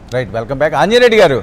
Right welcome back ఆంజనేయుడు గారు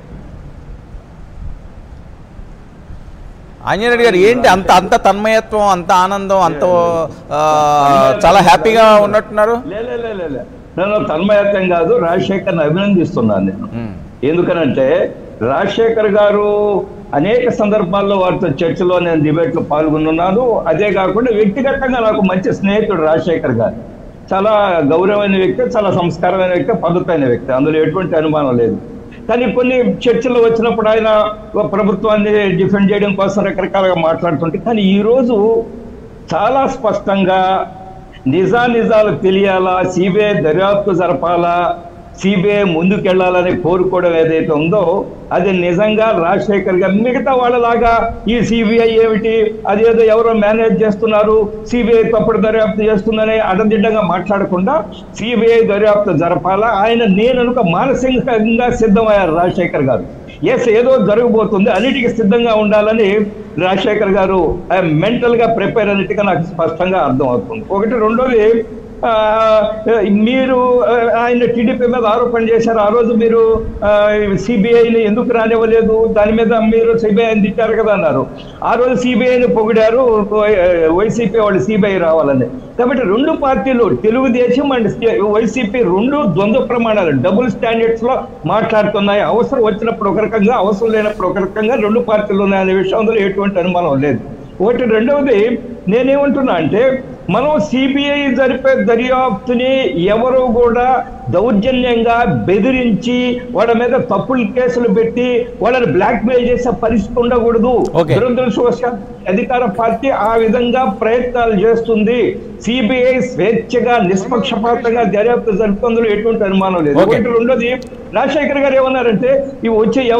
ఆంజనేయుడు గారు ఏంటి అంత అంత తన్మయత్వం అంత ఆనందం అంత ఆ, చాలా హ్యాపీగా ఉన్నట్టున్నారు లే లే, లే, లే, లే. నేను తన్మయత్వం కాదు రాజశేఖర్ని అభినందిస్తున్నాను నేను మ్మ్. ఎందుకనంటే రాజశేఖర్ గారు అనేక సందర్భాల్లో వారితో చర్చలో నేను డిబేట్లో పాల్గొన్నాను అదే కాకుండా వ్యక్తిగతంగా నాకు మంచి స్నేహితుడు రాజశేఖర్ గారు చాలా గౌరవమైన వ్యక్తి చాలా సంస్కారమైన వ్యక్తి పద్ధతైన వ్యక్తి అందులో ఎటువంటి అనుమానం లేదు కానీ కొన్ని చర్చలు వచ్చినప్పుడు ఆయన ఒక ప్రభుత్వాన్ని డిఫెండ్ చేయడం కోసం రకరకాలుగా మాట్లాడుతుంటే కానీ ఈరోజు చాలా స్పష్టంగా నిజా నిజాలు తెలియాలా సిబిఐ దర్యాప్తు జరపాలా సిబిఐ ముందుకెళ్లాలని కోరుకోవడం ఏదైతే ఉందో అది నిజంగా రాజశేఖర్ గారు మిగతా వాళ్ళలాగా ఈ సిబిఐ ఏమిటి అదేదో ఎవరో మేనేజ్ చేస్తున్నారు సిబిఐ తప్పుడు దర్యాప్తు చేస్తుందని అడదిడ్డంగా మాట్లాడకుండా సిబిఐ దర్యాప్తు జరపాలా ఆయన నేను మానసికంగా సిద్ధమయ్యారు రాజశేఖర్ గారు ఎస్ ఏదో జరగబోతుంది అన్నిటికీ సిద్ధంగా ఉండాలని రాజశేఖర్ గారు మెంటల్ గా ప్రిపేర్ అన్నట్టుగా నాకు స్పష్టంగా అర్థం అవుతుంది ఒకటి రెండోది ఆ, మీరు ఆ, ఆయన టీడీపీ మీద ఆరోపణ చేశారు ఆ రోజు మీరు సిబిఐని ఎందుకు రానివ్వలేదు దాని మీద మీరు సిబిఐని తిట్టారు కదా అన్నారు ఆ రోజు సిబిఐని పొగిడారు వైసీపీ వాళ్ళు సిబిఐ రావాలని కాబట్టి రెండు పార్టీలు తెలుగుదేశం అండ్ వైసీపీ రెండు ద్వంద్వ ప్రమాణాలు డబుల్ స్టాండర్డ్స్ లో మాట్లాడుతున్నాయి అవసరం వచ్చినప్పుడు ఒక రకంగా అవసరం లేనప్పుడు ఒక రకంగా రెండు పార్టీలు ఉన్నాయనే విషయంలో ఎటువంటి అనుమానం లేదు ఒకటి రెండవది నేనేమంటున్నా అంటే మనం సిబిఐ జరిపే దర్యాప్తుని ఎవరు కూడా దౌర్జన్యంగా బెదిరించి వాళ్ళ మీద తప్పులు కేసులు పెట్టి వాళ్ళని బ్లాక్ మెయిల్ చేసే పరిస్థితి ఉండకూడదు Okay. దురదృష్టవశాత్తు అధికార పార్టీ ఆ విధంగా ప్రయత్నాలు చేస్తుంది సిబిఐ స్వేచ్ఛగా నిష్పక్షపాతంగా దర్యాప్తు జరుపుతుందో ఎటువంటి అనుమానం లేదు Okay. ఒకటి రెండోది రాజశేఖర్ గారు ఏమన్నారంటే ఇవి వచ్చే